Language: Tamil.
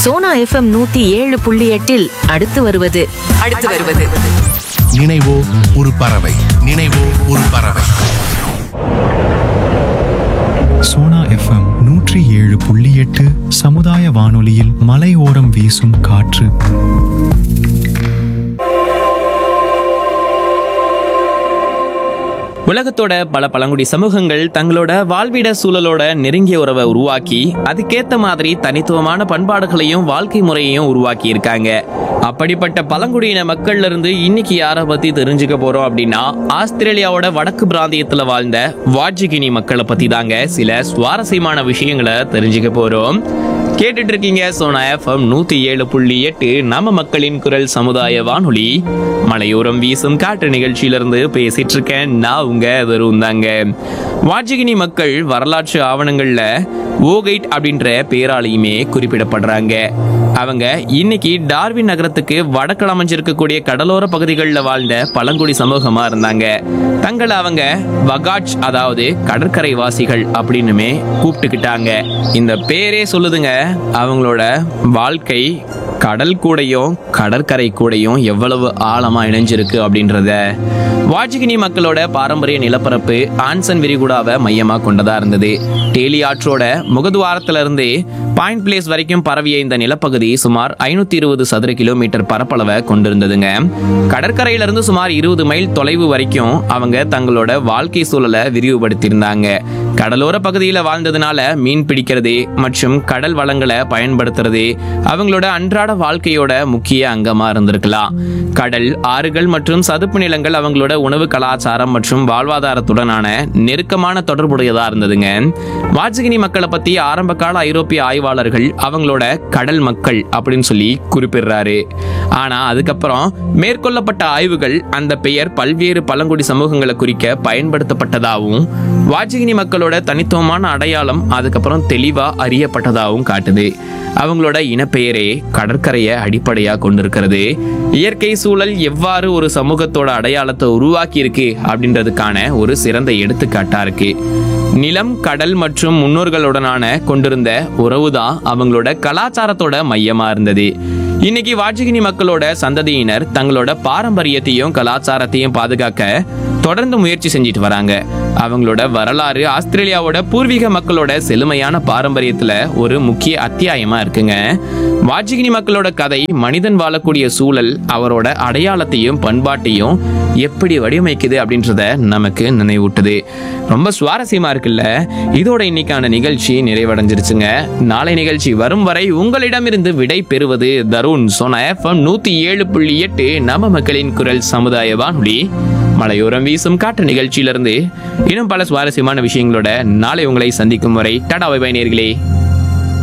சோனா எஃப்எம் நூத்தி ஏழு புள்ளி எட்டில் அடுத்து வருவது அடுத்து வருவது நினைவோ ஒரு பறவை நினைவோ ஒரு பறவை சோனா எஃப்எம் நூற்றி ஏழு புள்ளி எட்டு சமுதாய வானொலியில் மலையோரம் வீசும் காற்று உலகத்தோட பல பழங்குடி சமூகங்கள் தங்களோட வாழ்விட சூழலோட நெருங்கிய உறவை உருவாக்கி அதுக்கேத்த மாதிரி தனித்துவமான பண்பாடுகளையும் வாழ்க்கை முறையையும் உருவாக்கி இருக்காங்க அப்படிப்பட்ட பழங்குடியின மக்கள்ல இருந்து இன்னைக்கு யாரை பத்தி தெரிஞ்சுக்க போறோம் அப்படின்னா ஆஸ்திரேலியாவோட வடக்கு பிராந்தியத்துல வாழ்ந்த வாட்ஜிகினி மக்களை பத்தி தாங்க சில சுவாரஸ்யமான விஷயங்களை தெரிஞ்சுக்க போறோம் கேட்டுட்டு இருக்கீங்க சோனா எஃப்எம் நூத்தி ஏழு புள்ளி எட்டு நம்ம மக்களின் குரல் சமுதாய வானொலி மலையோரம் வீசும் காற்று நிகழ்ச்சியிலிருந்து பேசிட்டு இருக்கேன் நான் உங்க வெறும் தாங்க வாஜிகினி மக்கள் வரலாற்று ஆவணங்கள்ல ஓகைட் அப்படின்ற பேராலையுமே குறிப்பிடப்படுறாங்க அவங்க இன்னைக்கு டார்வின் நகரத்துக்கு வடக்கில் அமைஞ்சிருக்கக்கூடிய கடலோர பகுதிகளில் வாழ்ந்த பழங்குடி சமூகமா இருந்தாங்க தங்களை அவங்க வகாட்ச் அதாவது கடற்கரை வாசிகள் அப்படின்னுமே கூப்பிட்டுக்கிட்டாங்க இந்த பேரே சொல்லுதுங்க அவங்களோட வாழ்க்கை கடல் கூடையும் கடற்கரை கூடையும் எவ்வளவு ஆழமா இணைஞ்சிருக்கு அப்படின்றத வாஜிகினி மக்களோட பாரம்பரிய நிலப்பரப்பு ஆன்சன் விரிகுடாவை மையமா கொண்டதா இருந்தது டேலி ஆற்றோட முகதுவாரத்துல இருந்து பாயிண்ட் பிளேஸ் வரைக்கும் பரவிய இந்த நிலப்பகுதி சுமார் ஐநூத்தி இருபது சதுர கிலோமீட்டர் பரப்பளவை கொண்டிருந்ததுங்க கடற்கரையில இருந்து சுமார் இருபது மைல் தொலைவு வரைக்கும் அவங்க தங்களோட வாழ்க்கை சூழலை விரிவுபடுத்தியிருந்தாங்க கடலோர பகுதியில வாழ்ந்ததுனால மீன் பிடிக்கிறது மற்றும் கடல் வளங்களை பயன்படுத்துறது அவங்களோட அன்றாட வாழ்க்கையோட முக்கிய அங்கமா இருந்திருக்கலாம் கடல் ஆறுகள் மற்றும் சதுப்பு நிலங்கள் அவங்களோட உணவு கலாச்சாரம் மற்றும் வாழ்வாதாரத்துடனான நெருக்கமான தொடர்புடையதா இருந்ததுங்க வாஜகினி மக்களை பத்தி ஆரம்ப கால ஐரோப்பிய ஆய்வாளர்கள் அவங்களோட கடல் மக்கள் அப்படின்னு சொல்லி குறிப்பிடுறாரு ஆனா அதுக்கப்புறம் மேற்கொள்ளப்பட்ட ஆய்வுகள் அந்த பெயர் பல்வேறு பழங்குடி சமூகங்களை குறிக்க பயன்படுத்தப்பட்டதாகவும் வாஜகினி மக்களோட தனித்துவமான அடையாளம் அதுக்கப்புறம் தெளிவா அறியப்பட்டதாகவும் காட்டுது அவங்களோட இனப்பெயரே கடற்கரையை அடிப்படையா கொண்டிருக்கிறது இயற்கை சூழல் எவ்வாறு ஒரு சமூகத்தோட அடையாளத்தை உருவாக்கி இருக்கு அப்படின்றதுக்கான ஒரு சிறந்த எடுத்துக்காட்டா இருக்கு நிலம் கடல் மற்றும் முன்னோர்களுடனான கொண்டிருந்த உறவுதான் அவங்களோட கலாச்சாரத்தோட மையமா இருந்தது இன்னைக்கு வாஜகினி மக்களோட சந்ததியினர் தங்களோட பாரம்பரியத்தையும் கலாச்சாரத்தையும் பாதுகாக்க தொடர்ந்து முயற்சி செஞ்சுட்டு வராங்க அவங்களோட வரலாறு ஆஸ்திரேலியாவோட பூர்வீக மக்களோட செழுமையான பாரம்பரியத்துல ஒரு முக்கிய அத்தியாயமா இருக்குங்க வாஜிகினி மக்களோட கதை மனிதன் வாழக்கூடிய சூழல் அவரோட அடையாளத்தையும் பண்பாட்டையும் எப்படி வடிவமைக்குது அப்படின்றத நமக்கு நினைவூட்டுது ரொம்ப சுவாரஸ்யமா இருக்குல்ல இதோட இன்னைக்கான நிகழ்ச்சி நிறைவடைஞ்சிருச்சுங்க நாளை நிகழ்ச்சி வரும் வரை உங்களிடமிருந்து விடை பெறுவது தருண் சோனா எஃப்எம் நூத்தி ஏழு புள்ளி எட்டு நம்ம மக்களின் குரல் சமுதாய வானொலி மலையோரம் வீசும் காற்று நிகழ்ச்சியிலிருந்து இன்னும் பல சுவாரஸ்யமான விஷயங்களோட நாளை உங்களை சந்திக்கும் வரை டாடா பை நேர்களே